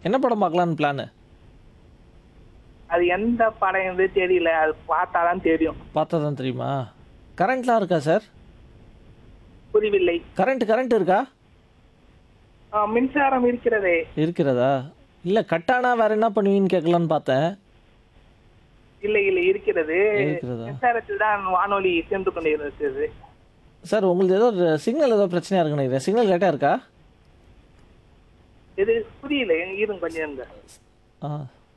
என்ன படம் பார்க்கலான்னு பிளானு அது எந்த படம் என்று தெரியல அது பார்த்தாதான் தெரியும் பார்த்தா தான் தெரியுமா கரண்ட்லாம் இருக்கா சார் புரியவில்லை கரண்ட் கரண்ட் இருக்கா ஆ, மின்சாரம் இருக்கிறதே இருக்கிறதா இல்லை கட்டானா வேற என்ன பண்ணுவீங்கன்னு கேட்கலான்னு பார்த்தேன் இல்லை இல்லை இருக்கிறது இருக்கிறதா மின்சாரத்தில் தான் வானொலி சென்று கொண்டிருக்கிறது சார் உங்களுக்கு ஏதோ சிக்னல் ஏதோ பிரச்சனையாக இருக்குன்னு நினைக்கிறேன் சிக்னல் கரெக்டாக இருக்கா இது புரியல இருங்க கொஞ்சம் இருங்க ஆ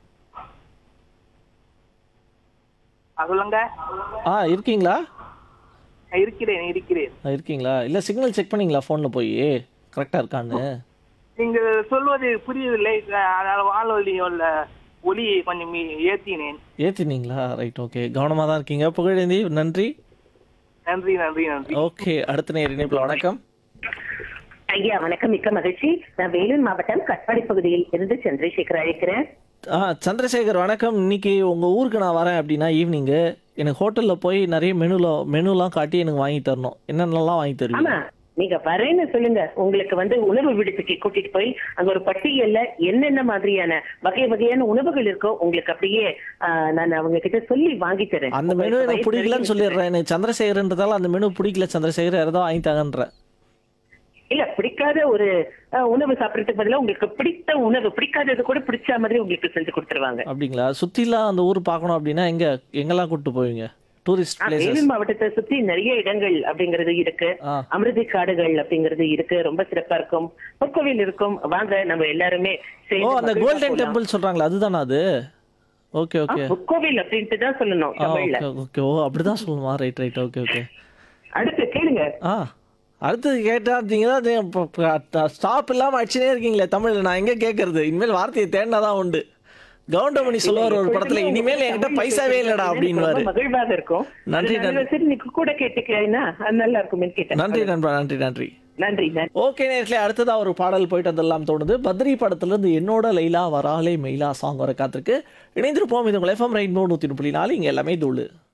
ஆ, சொல்லுங்க ஆ இருக்கீங்களா நான் இருக்கிறேன் இருக்கிறேன் ஆ, இருக்கீங்களா இல்லை சிக்னல் செக் பண்ணீங்களா ஃபோனில் போய் கரெக்டாக இருக்கான்னு நீங்க சொல்வது புரியவில்லை அதனால வானொலியோட ஒலியை கொஞ்சம் மீ- ஏத்தினேன் ஏற்றினீங்களா ரைட் ஓகே கவனமாக தான் இருக்கீங்க புகழேந்தி நன்றி நன்றி நன்றி நன்றி ஓகே அடுத்த நேர் இணைப்பில் வணக்கம் ஐயா வணக்கம் மிக்க மகிழ்ச்சி நான் வேலூர் மாவட்டம் கட்பாடி பகுதியில் இருந்து சந்திரசேகர் அழைக்கிறேன் ஆ சந்திரசேகர் வணக்கம் இன்னைக்கு உங்கள் ஊருக்கு நான் வரேன் அப்படின்னா ஈவினிங்கு எனக்கு ஹோட்டலில் போய் நிறைய மெனுல மெனுலாம் காட்டி எனக்கு வாங்கி தரணும் என்னென்னலாம் வாங்கி தருவீங்க ஆமா நீங்க வரேன்னு சொல்லுங்க உங்களுக்கு வந்து உணவு விடுதிக்கு கூட்டிட்டு போய் அங்க ஒரு பட்டியல்ல என்னென்ன மாதிரியான வகை வகையான உணவுகள் இருக்கோ உங்களுக்கு அப்படியே ஆ, நான் அவங்க கிட்ட சொல்லி வாங்கி தரேன் அந்த மெனு உங்களுக்கு எனக்கு வயிறு பிடிக்கலன்னு நிறைய சொல்லிடுறேன் எனக்கு சந்திரசேகர்ன்றதால அந்த மெனு பிடிக்கல சந்திரசேகர் ஏதோ வாங்கி தாங்கன்றேன் இல்ல பிடிக்காத ஒரு ஆ, உணவு சாப்பிடறதுக்கு பதிலா உங்களுக்கு பிடித்த உணவு பிடிக்காதது கூட பிடிச்ச மாதிரி உங்களுக்கு செஞ்சு கொடுத்துருவாங்க அப்படிங்களா சுற்றிலாம் அந்த ஊர் பார்க்கணும் அப்படின்னா எங்கே எங்கெல்லாம் கூப்பிட்டு போவீங்க டூரிஸ்ட் ஆ, பிளேசஸ் வேலூர் மாவட்டத்தை சுத்தி நிறைய இடங்கள் அப்படிங்கிறது இருக்கு ஆ அமிர்தி காடுகள் அப்படிங்கிறது இருக்கு ரொம்ப சிறப்பா இருக்கும் பொற்கோவில் இருக்கும் வாங்க நம்ம எல்லாருமே ஓ சேர்ந்து அந்த மகிழ்வா கோல்டன் போலாம். டெம்பிள் சொல்கிறாங்களா அதுதானா அது ஓகே ஆ, ஓகே பொற்கோவில் அப்படின்ட்டு தான் சொல்லணும் ஆ தமிழ்ல ஓகே ஓகே ஓ அப்படிதான் சொல்லணுமா ரைட் ரைட் ஓகே ஓகே அடுத்து கேளுங்க ஆ அடுத்தது கேட்டா ஸ்டாப் இல்லாம அடிச்சுனே இருக்கீங்களே தமிழ்ல நான் எங்க கேட்கறது இனிமேல் வார்த்தையை தேடினாதான் உண்டு கவுண்டமணி சொல்லுவார் ஒரு படத்துல இனிமேல் என்கிட்ட பைசாவே இல்லடா அப்படின்வாரு ரொம்ப மகிழ்வாக இருக்கும் நன்றி, அதனால நன்றி. சரி நீ கூட கேட்டுக்கிறேன்னா அது நல்லா இருக்குமே கேட்டேன் நன்றி நண்பா நன்றி நன்றி நன்றி நன்றி ஓகே நேரத்தில் அடுத்ததா ஒரு பாடல் போயிட்டு அதெல்லாம் தோணுது பத்ரி படத்துல இருந்து என்னோட லைலா வராலே மெயிலா சாங் வர காத்திருக்கு இணைந்திருப்போம் இது உங்கள் எஃப்எம் ரைட் நூற்றி புள்ளி நாலு இங்க எல்லாமே தூளு